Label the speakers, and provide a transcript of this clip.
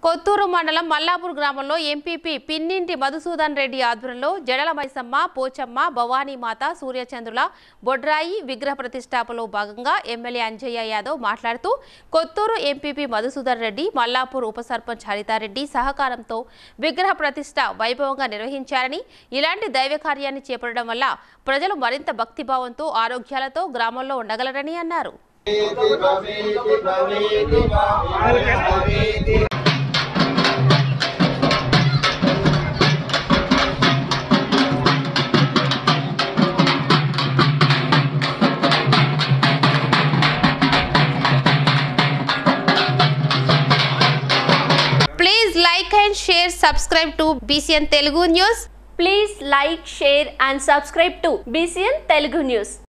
Speaker 1: కొత్తూరు మండలం మల్లాపూర్ గ్రామంలో ఎంపీపీ పిన్నింటి మధుసూదన్ రెడ్డి ఆధ్వర్యంలో జడల మైసమ్మ పోచమ్మ భవానీమాత సూర్యచంద్రుల బొడ్రాయి విగ్రహ ప్రతిష్టాపనలో భాగంగా ఎమ్మెల్యే అంజయ్య యాదవ్ మాట్లాడుతూ కొత్తూరు ఎంపీపీ మధుసూదన్ రెడ్డి మల్లాపూర్ ఉప సర్పంచ్ హరితారెడ్డి సహకారంతో విగ్రహ ప్రతిష్ట వైభవంగా నిర్వహించారని ఇలాంటి దైవ కార్యాన్ని చేపట్టడం వల్ల ప్రజలు మరింత భక్తిభావంతో ఆరోగ్యాలతో గ్రామంలో ఉండగలరని అన్నారు please like and share subscribe to BCN Telugu news
Speaker 2: Please like, share and subscribe to BCN Telugu News.